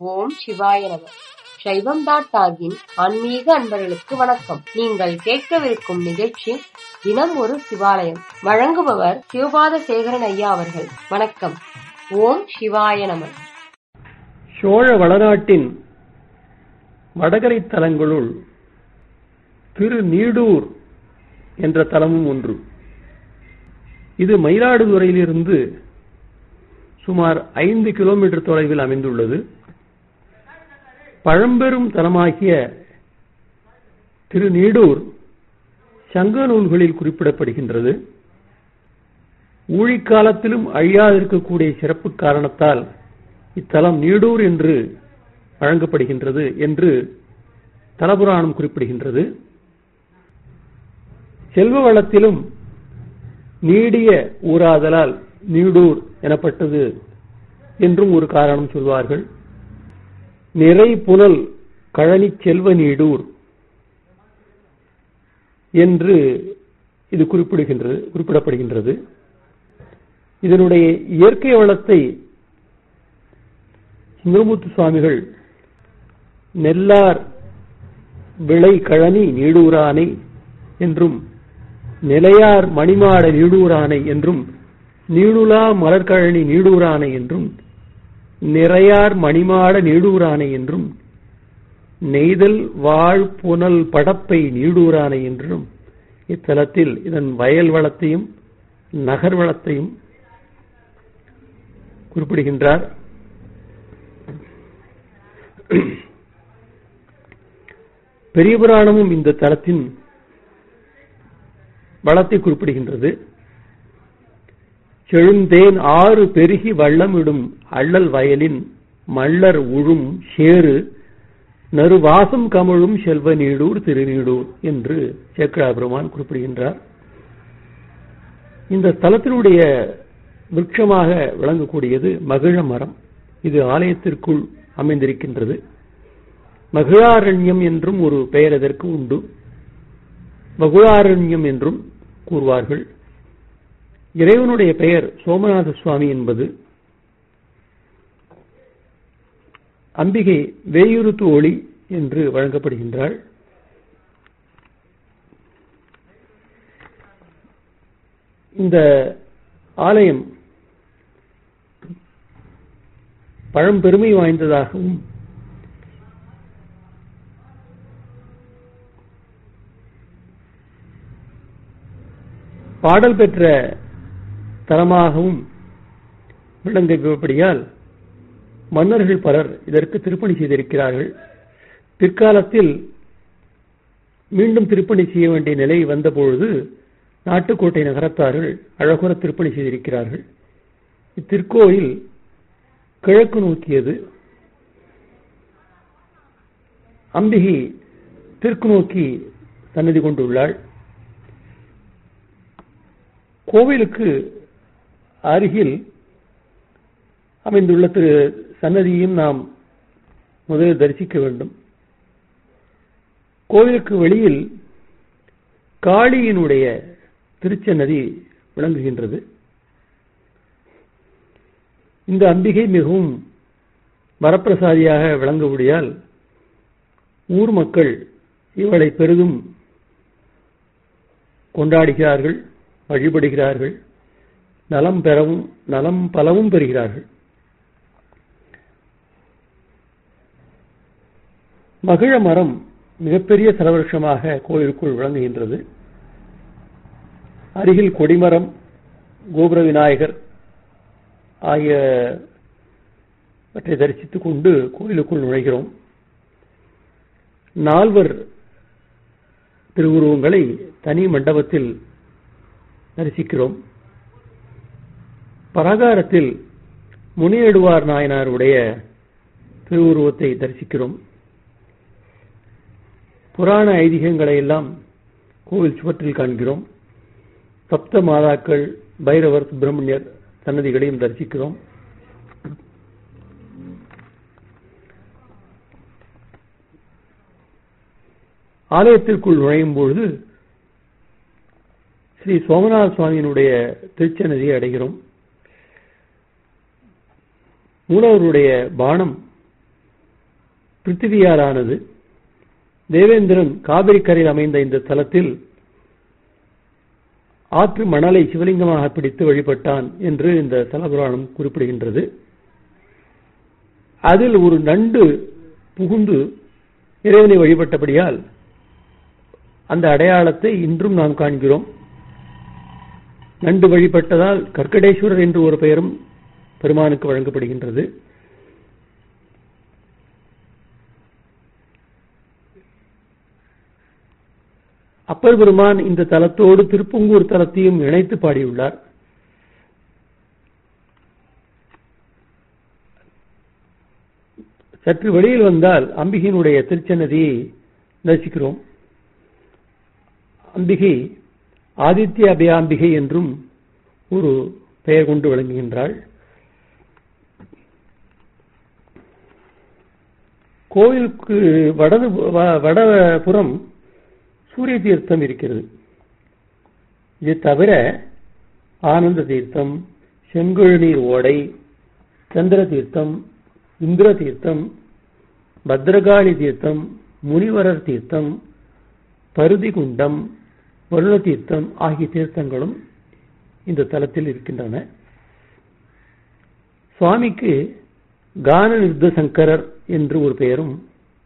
ஓம் சிவாய நம சைவம் டாட் டாகின் ஆன்மீக அன்பர்களுக்கு வணக்கம் நீங்கள் கேட்கவிருக்கும் நிகழ்ச்சி தினம் ஒரு சிவாலயம் வழங்குபவர் சிவபாத சேகரன் ஐயா அவர்கள் வணக்கம் ஓம் சிவாய நம சோழ வளநாட்டின் வடகரை தலங்களுள் திரு நீடூர் என்ற தலமும் ஒன்று இது மயிலாடுதுறையிலிருந்து சுமார் ஐந்து கிலோமீட்டர் தொலைவில் அமைந்துள்ளது பழம்பெரும் தலமாகிய திரு நீடூர் சங்க நூல்களில் குறிப்பிடப்படுகின்றது ஊழிக்காலத்திலும் அழியாதிருக்கக்கூடிய சிறப்பு காரணத்தால் இத்தலம் நீடூர் என்று வழங்கப்படுகின்றது என்று தலபுராணம் குறிப்பிடுகின்றது செல்வ வளத்திலும் நீடிய ஊராதலால் நீடூர் எனப்பட்டது என்றும் ஒரு காரணம் சொல்வார்கள் நிறை புனல் கழனி செல்வ நீடூர் என்று இது குறிப்பிடுகின்றது குறிப்பிடப்படுகின்றது இதனுடைய இயற்கை வளத்தை சுந்தரமூர்த்தி சுவாமிகள் நெல்லார் விளை கழனி நீடூரானை என்றும் நிலையார் மணிமாட நீடூரானை என்றும் நீடுலா மலர்கழனி நீடூரானை என்றும் நிறையார் மணிமாட நீடூரானை என்றும் நெய்தல் வாழ் புனல் படப்பை நீடூரானை என்றும் இத்தலத்தில் இதன் வயல் வளத்தையும் நகர் வளத்தையும் குறிப்பிடுகின்றார் பெரிய புராணமும் இந்த தலத்தின் வளத்தை குறிப்பிடுகின்றது செழுந்தேன் ஆறு பெருகி வள்ளமிடும் அள்ளல் வயலின் மல்லர் உழும் சேறு நறுவாசம் கமழும் செல்வ நீடூர் திருநீடூர் என்று சேக்கடா பெருமான் குறிப்பிடுகின்றார் இந்த ஸ்தலத்தினுடைய விருட்சமாக விளங்கக்கூடியது மகிழ மரம் இது ஆலயத்திற்குள் அமைந்திருக்கின்றது மகிழாரண்யம் என்றும் ஒரு பெயர் இதற்கு உண்டு மகுழாரண்யம் என்றும் கூறுவார்கள் இறைவனுடைய பெயர் சோமநாத சுவாமி என்பது அம்பிகை வேயுருத்து ஒளி என்று வழங்கப்படுகின்றாள் இந்த ஆலயம் பழம்பெருமை வாய்ந்ததாகவும் பாடல் பெற்ற தலமாகவும் விளங்குபடியால் மன்னர்கள் பலர் இதற்கு திருப்பணி செய்திருக்கிறார்கள் பிற்காலத்தில் மீண்டும் திருப்பணி செய்ய வேண்டிய நிலை வந்தபொழுது நாட்டுக்கோட்டை நகரத்தார்கள் அழகுற திருப்பணி செய்திருக்கிறார்கள் இத்திருக்கோயில் கிழக்கு நோக்கியது அம்பிகை தெற்கு நோக்கி சன்னதி கொண்டுள்ளாள் கோவிலுக்கு அருகில் அமைந்துள்ள திரு சன்னதியும் நாம் முதலில் தரிசிக்க வேண்டும் கோவிலுக்கு வெளியில் காளியினுடைய திருச்சன்னதி விளங்குகின்றது இந்த அம்பிகை மிகவும் வரப்பிரசாதியாக விளங்கக்கூடியால் ஊர் மக்கள் இவளை பெரிதும் கொண்டாடுகிறார்கள் வழிபடுகிறார்கள் நலம் பெறவும் நலம் பலவும் பெறுகிறார்கள் மகிழ மரம் மிகப்பெரிய சலவருஷமாக கோயிலுக்குள் விளங்குகின்றது அருகில் கொடிமரம் கோபுர விநாயகர் ஆகியவற்றை தரிசித்துக் கொண்டு கோயிலுக்குள் நுழைகிறோம் நால்வர் திருவுருவங்களை தனி மண்டபத்தில் தரிசிக்கிறோம் பரகாரத்தில் முனியடுவார் நாயனாருடைய திருவுருவத்தை தரிசிக்கிறோம் புராண ஐதீகங்களை எல்லாம் கோவில் சுவற்றில் காண்கிறோம் சப்த மாதாக்கள் பைரவர் சுப்பிரமணியர் சன்னதிகளையும் தரிசிக்கிறோம் ஆலயத்திற்குள் நுழையும் பொழுது ஸ்ரீ சோமநாத சுவாமியினுடைய திருச்சன்னதியை அடைகிறோம் மூலவருடைய பானம் பிருத்திவியாலானது தேவேந்திரன் காவிரி கரையில் அமைந்த இந்த தலத்தில் ஆற்று மணலை சிவலிங்கமாக பிடித்து வழிபட்டான் என்று இந்த தலபுராணம் குறிப்பிடுகின்றது அதில் ஒரு நண்டு புகுந்து இறைவனை வழிபட்டபடியால் அந்த அடையாளத்தை இன்றும் நாம் காண்கிறோம் நண்டு வழிபட்டதால் கற்கடேஸ்வரர் என்று ஒரு பெயரும் பெருமானுக்கு வழங்கப்படுகின்றது அப்பர் பெருமான் இந்த தலத்தோடு திருப்பங்கூர் தலத்தையும் இணைத்து பாடியுள்ளார் சற்று வெளியில் வந்தால் அம்பிகையினுடைய திருச்சன்னதியை தரிசிக்கிறோம் அம்பிகை ஆதித்ய அபியாம்பிகை என்றும் ஒரு பெயர் கொண்டு விளங்குகின்றாள் கோயிலுக்கு வடது வடபுறம் சூரிய தீர்த்தம் இருக்கிறது இது தவிர ஆனந்த தீர்த்தம் செங்கழுநீர் ஓடை சந்திர தீர்த்தம் இந்திர தீர்த்தம் பத்ரகாளி தீர்த்தம் முனிவரர் தீர்த்தம் பருதி குண்டம் வருண தீர்த்தம் ஆகிய தீர்த்தங்களும் இந்த தலத்தில் இருக்கின்றன சுவாமிக்கு கான நிருத்த சங்கரர் என்று ஒரு பெயரும்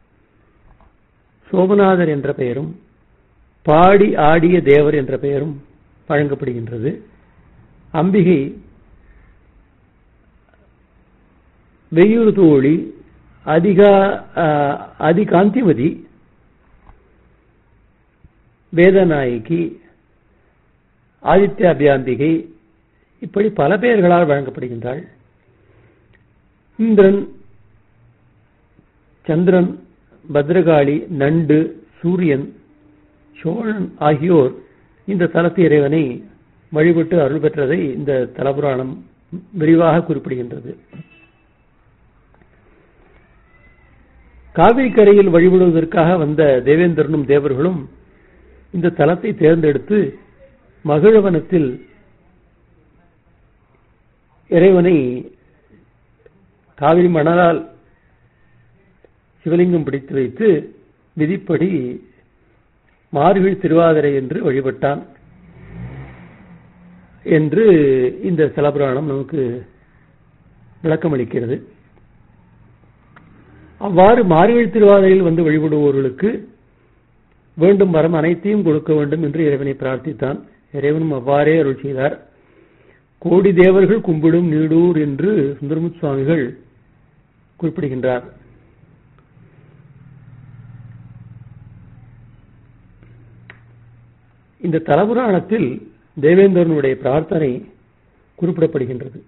சோமநாதர் என்ற பெயரும் பாடி ஆடிய தேவர் என்ற பெயரும் வழங்கப்படுகின்றது அம்பிகை வெய்யூர் தோழி அதிகா அதிகாந்திமதி வேதநாயகி ஆதித்ய அபியாம்பிகை இப்படி பல பெயர்களால் வழங்கப்படுகின்றாள் இந்திரன் சந்திரன் பத்ரகாளி நண்டு சூரியன் சோழன் ஆகியோர் இந்த தலத்து இறைவனை வழிபட்டு அருள் பெற்றதை இந்த தலபுராணம் விரிவாக குறிப்பிடுகின்றது காவிரி கரையில் வழிபடுவதற்காக வந்த தேவேந்திரனும் தேவர்களும் இந்த தலத்தை தேர்ந்தெடுத்து மகிழவனத்தில் இறைவனை காவிரி மணலால் சிவலிங்கம் பிடித்து வைத்து விதிப்படி மார்கழி திருவாதிரை என்று வழிபட்டான் என்று இந்த சிலபுராணம் நமக்கு விளக்கமளிக்கிறது அவ்வாறு மார்கழி திருவாதிரையில் வந்து வழிபடுவோர்களுக்கு வேண்டும் வரம் அனைத்தையும் கொடுக்க வேண்டும் என்று இறைவனை பிரார்த்தித்தான் இறைவனும் அவ்வாறே அருள் செய்தார் கோடி தேவர்கள் கும்பிடும் நீடூர் என்று சுந்தரமுத் சுவாமிகள் குறிப்பிடுகின்றார் இந்த தலபுராணத்தில் தேவேந்திரனுடைய பிரார்த்தனை குறிப்பிடப்படுகின்றது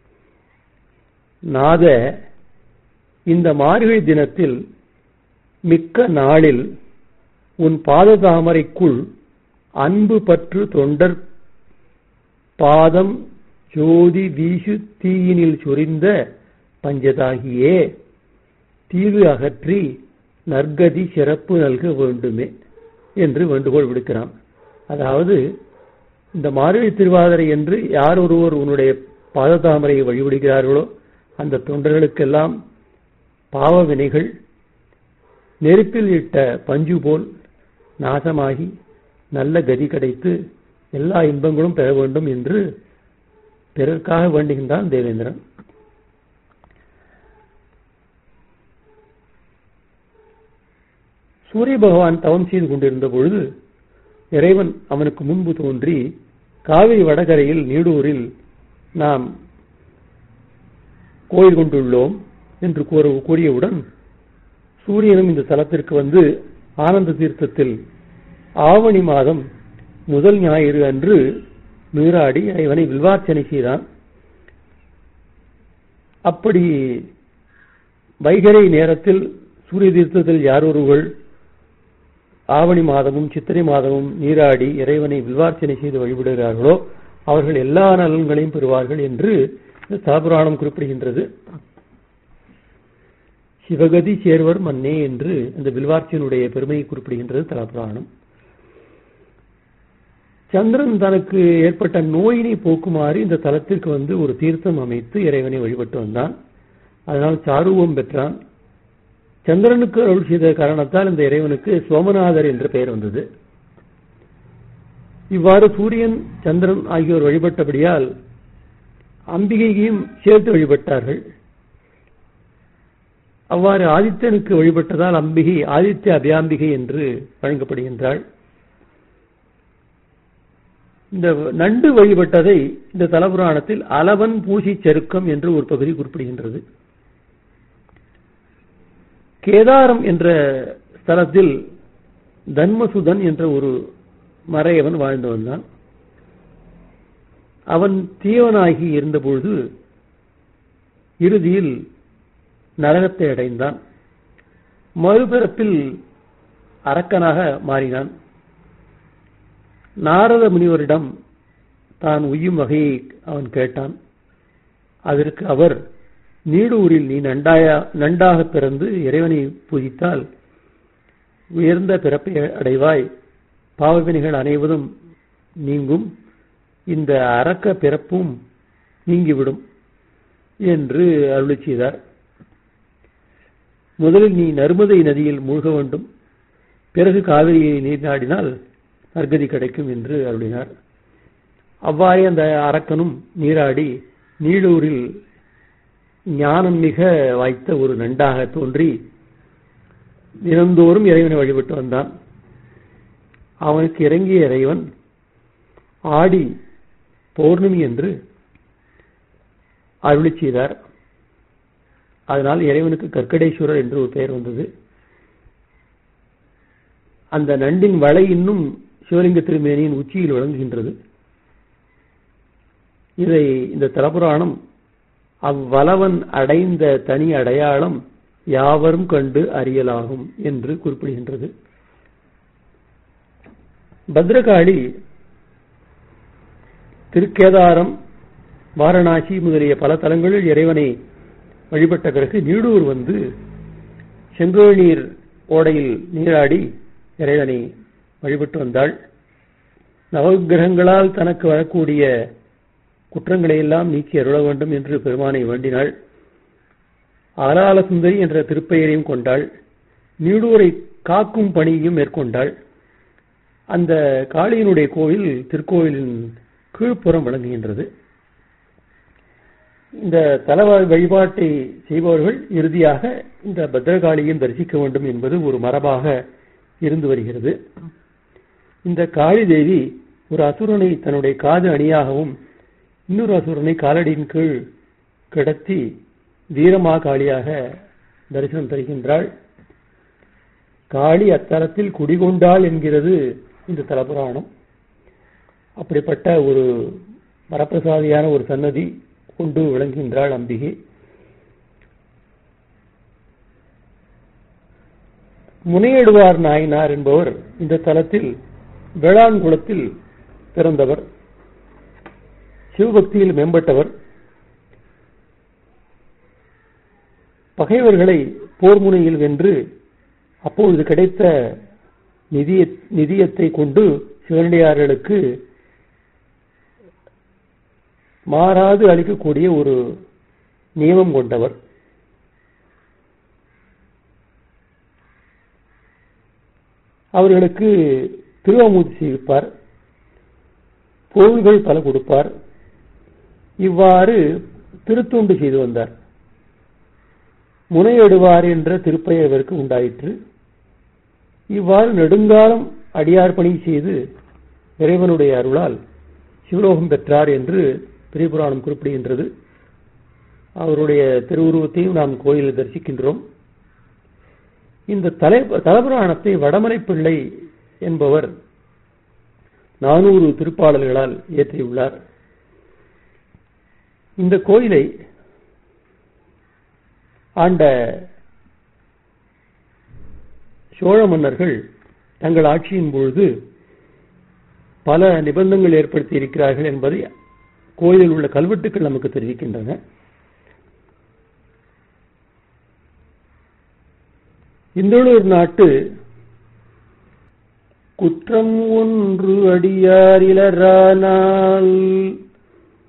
நாத இந்த மார்கழி தினத்தில் மிக்க நாளில் உன் பாத தாமரைக்குள் அன்பு பற்று தொண்டர் பாதம் ஜோதி வீசு தீயினில் சொரிந்த பஞ்சதாகியே தீவு அகற்றி நற்கதி சிறப்பு நல்க வேண்டுமே என்று வேண்டுகோள் விடுக்கிறான் அதாவது இந்த மார்கழி திருவாதிரை என்று யார் ஒருவர் உன்னுடைய பாததாமரையை வழிபடுகிறார்களோ அந்த தொண்டர்களுக்கெல்லாம் பாவ வினைகள் நெருப்பில் இட்ட பஞ்சு போல் நாசமாகி நல்ல கதி கிடைத்து எல்லா இன்பங்களும் பெற வேண்டும் என்று பிறர்க்காக வேண்டுகின்றான் தேவேந்திரன் சூரிய பகவான் தவம் செய்து கொண்டிருந்த பொழுது இறைவன் அவனுக்கு முன்பு தோன்றி காவிரி வடகரையில் நீடூரில் நாம் கோயில் கொண்டுள்ளோம் என்று கூற கூறியவுடன் சூரியனும் இந்த தலத்திற்கு வந்து ஆனந்த தீர்த்தத்தில் ஆவணி மாதம் முதல் ஞாயிறு அன்று நீராடி இறைவனை வில்வார்ச்சனை செய்தான் அப்படி வைகரை நேரத்தில் சூரிய தீர்த்தத்தில் யாரொருவர் ஆவணி மாதமும் சித்திரை மாதமும் நீராடி இறைவனை வில்வார்ச்சனை செய்து வழிபடுகிறார்களோ அவர்கள் எல்லா நலன்களையும் பெறுவார்கள் என்று இந்த தலபுராணம் குறிப்பிடுகின்றது சிவகதி சேர்வர் மன்னே என்று அந்த வில்வார்ச்சியனுடைய பெருமையை குறிப்பிடுகின்றது தலபுராணம் சந்திரன் தனக்கு ஏற்பட்ட நோயினை போக்குமாறு இந்த தலத்திற்கு வந்து ஒரு தீர்த்தம் அமைத்து இறைவனை வழிபட்டு வந்தான் அதனால் சாருவம் பெற்றான் சந்திரனுக்கு அருள் செய்த காரணத்தால் இந்த இறைவனுக்கு சோமநாதர் என்ற பெயர் வந்தது இவ்வாறு சூரியன் சந்திரன் ஆகியோர் வழிபட்டபடியால் அம்பிகையையும் சேர்த்து வழிபட்டார்கள் அவ்வாறு ஆதித்யனுக்கு வழிபட்டதால் அம்பிகை ஆதித்ய அபியாம்பிகை என்று வழங்கப்படுகின்றாள் இந்த நண்டு வழிபட்டதை இந்த தலபுராணத்தில் அலவன் பூசி செருக்கம் என்று ஒரு பகுதி குறிப்பிடுகின்றது கேதாரம் என்ற ஸ்தலத்தில் தன்மசுதன் என்ற ஒரு மறையவன் வாழ்ந்து வந்தான் அவன் தீவனாகி இருந்தபொழுது இறுதியில் நரகத்தை அடைந்தான் மறுபிறப்பில் அரக்கனாக மாறினான் நாரத முனிவரிடம் தான் உய்யும் வகையை அவன் கேட்டான் அதற்கு அவர் நீடூரில் நீ நண்டாயா நண்டாக பிறந்து இறைவனை பூஜித்தால் உயர்ந்த பிறப்பை அடைவாய் பாவவினைகள் அனைவதும் நீங்கும் இந்த அரக்க பிறப்பும் நீங்கிவிடும் என்று அருளி செய்தார் முதலில் நீ நர்மதை நதியில் மூழ்க வேண்டும் பிறகு காவிரியை நீராடினால் நற்கதி கிடைக்கும் என்று அருளினார் அவ்வாறே அந்த அரக்கனும் நீராடி நீடூரில் ஞானம் மிக வாய்த்த ஒரு நண்டாக தோன்றி தினந்தோறும் இறைவனை வழிபட்டு வந்தான் அவனுக்கு இறங்கிய இறைவன் ஆடி பௌர்ணமி என்று அருளி செய்தார் அதனால் இறைவனுக்கு கற்கடேஸ்வரர் என்று ஒரு பெயர் வந்தது அந்த நண்டின் வலை இன்னும் சிவலிங்க திருமேனியின் உச்சியில் விளங்குகின்றது இதை இந்த தலபுராணம் அவ்வளவன் அடைந்த தனி அடையாளம் யாவரும் கண்டு அறியலாகும் என்று குறிப்பிடுகின்றது பத்ரகாளி திருக்கேதாரம் வாரணாசி முதலிய பல தலங்களில் இறைவனை வழிபட்ட பிறகு நீடூர் வந்து செங்கோநீர் ஓடையில் நீராடி இறைவனை வழிபட்டு வந்தாள் நவகிரகங்களால் தனக்கு வரக்கூடிய குற்றங்களை எல்லாம் நீக்கி அருள வேண்டும் என்று பெருமானை வேண்டினாள் ஆலால சுந்தரி என்ற திருப்பெயரையும் கொண்டாள் நீடூரை காக்கும் பணியையும் மேற்கொண்டாள் அந்த காளியினுடைய கோவில் திருக்கோயிலின் கீழ்ப்புறம் விளங்குகின்றது இந்த தல வழிபாட்டை செய்பவர்கள் இறுதியாக இந்த பத்ரகாளியும் தரிசிக்க வேண்டும் என்பது ஒரு மரபாக இருந்து வருகிறது இந்த காளி தேவி ஒரு அசுரனை தன்னுடைய காது அணியாகவும் இன்னொரு அசுரனை காலடியின் கீழ் கிடத்தி வீரமா காளியாக தரிசனம் தருகின்றாள் காளி அத்தலத்தில் குடிகொண்டாள் என்கிறது இந்த தலபுராணம் அப்படிப்பட்ட ஒரு வரப்பிரசாதியான ஒரு சன்னதி கொண்டு விளங்குகின்றாள் அம்பிகை முனையடுவார் நாயனார் என்பவர் இந்த தலத்தில் வேளாண்குளத்தில் பிறந்தவர் சிவபக்தியில் மேம்பட்டவர் பகைவர்களை போர் முனையில் வென்று அப்பொழுது கிடைத்த நிதிய நிதியத்தை கொண்டு சிவனடியார்களுக்கு மாறாது அளிக்கக்கூடிய ஒரு நியமம் கொண்டவர் அவர்களுக்கு திருவாமூர்த்தி செய்விப்பார் பொருள்கள் பல கொடுப்பார் இவ்வாறு திருத்தொண்டு செய்து வந்தார் முனையடுவார் என்ற திருப்பெயர் இவருக்கு உண்டாயிற்று இவ்வாறு நெடுங்காலம் அடியார் பணி செய்து இறைவனுடைய அருளால் சிவலோகம் பெற்றார் என்று திரிபுராணம் குறிப்பிடுகின்றது அவருடைய திருவுருவத்தையும் நாம் கோயிலில் தரிசிக்கின்றோம் இந்த தலை தலபுராணத்தை வடமலை பிள்ளை என்பவர் நானூறு திருப்பாடல்களால் இயற்றியுள்ளார் இந்த கோயிலை ஆண்ட சோழ மன்னர்கள் தங்கள் ஆட்சியின் பொழுது பல நிபந்தங்கள் ஏற்படுத்தி இருக்கிறார்கள் என்பதை கோயிலில் உள்ள கல்வெட்டுக்கள் நமக்கு தெரிவிக்கின்றன இந்தளூர் நாட்டு குற்றம் ஒன்று அடியாரிலரானால்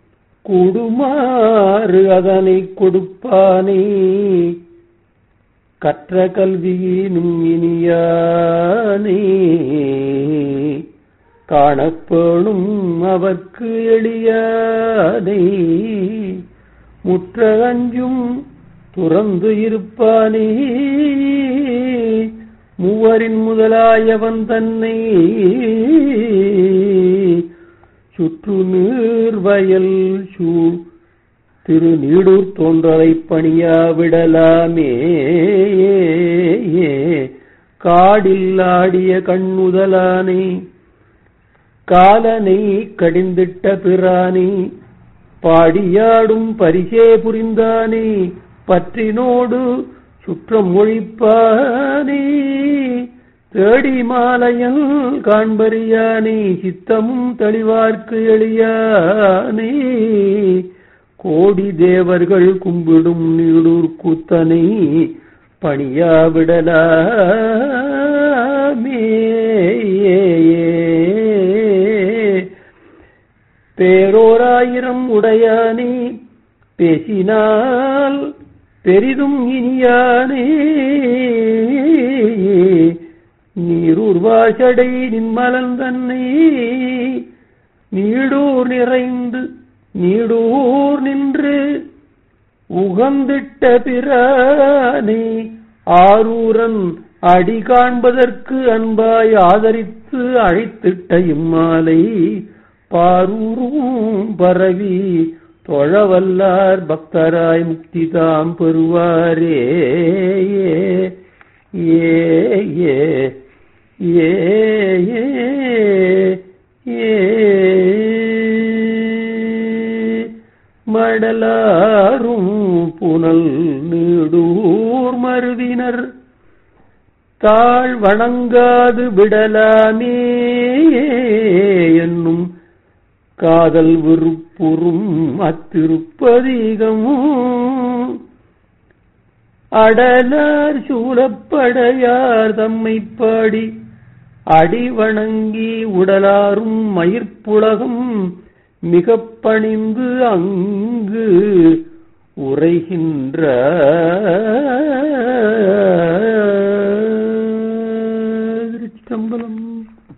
கூடுமாறு அதனை கொடுப்பானே கற்ற கல்வியினும் இனியானே காணப்பேணும் அவர்க்கு எளியானை முற்ற அஞ்சும் துறந்து இருப்பானே மூவரின் முதலாயவன் தன்னை சுற்று நீர் வயல் சூழ் திரு நீடூர் தோன்றலை பணியா விடலாமே காடில் ஆடிய கண்ணுதலானே காலனை கடிந்திட்ட பிரானே பாடியாடும் பரிசே புரிந்தானே பற்றினோடு சுற்றம் ஒழிப்பானே தேடி மாலையல் காண்பறியானே சித்தமும் தெளிவார்க்கு எளியானே கோடி தேவர்கள் கும்பிடும் நீடூர் கூத்தனை பணியாவிடலாமே பேரோராயிரம் உடையானே பேசினால் பெரிதும் இனியானே நீரூர் வாசடை நின்மலன் தன்னை நீடூர் நிறைந்து நீடூர் நின்று உகந்திட்ட பிரானே ஆரூரன் அடி காண்பதற்கு அன்பாய் ஆதரித்து அழைத்திட்ட இம்மாலை பாரூரும் பரவி தொழவல்லார் பக்தராய் முக்தி தாம் பெறுவாரே ஏ ஏ ஏ ஏ மடலாரும் புனல் நீடூர் மருவினர் தாழ் வணங்காது விடலாமே என்னும் காதல் விருப்புறும் அத்திருப்பதிகமும் அடலார் சூழப்படையார் தம்மை பாடி அடி வணங்கி உடலாரும் மயிர்ப்புலகம் மிக பணிந்து அங்கு உரைகின்ற திருச்சிற்றம்பலம்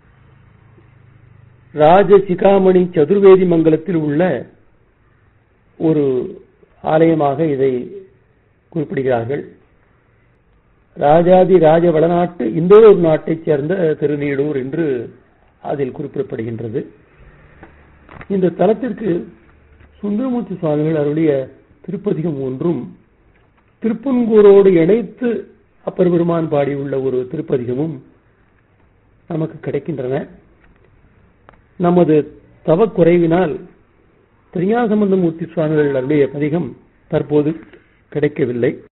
ராஜசிகாமணி சதுர்வேதி மங்கலத்தில் உள்ள ஒரு ஆலயமாக இதை குறிப்பிடுகிறார்கள் ராஜாதி ராஜ வடநாட்டு இந்தோர் நாட்டைச் சேர்ந்த திருநீடூர் என்று அதில் குறிப்பிடப்படுகின்றது இந்த தலத்திற்கு சுந்தரமூர்த்தி சுவாமிகள் அருளிய திருப்பதிகம் ஒன்றும் திருப்பன்கூரோடு இணைத்து அப்பர் பெருமான் பாடியுள்ள ஒரு திருப்பதிகமும் நமக்கு கிடைக்கின்றன நமது தவக்குறைவினால் திருஞாசம்பந்தமூர்த்தி சுவாமிகள் அருளிய பதிகம் தற்போது கிடைக்கவில்லை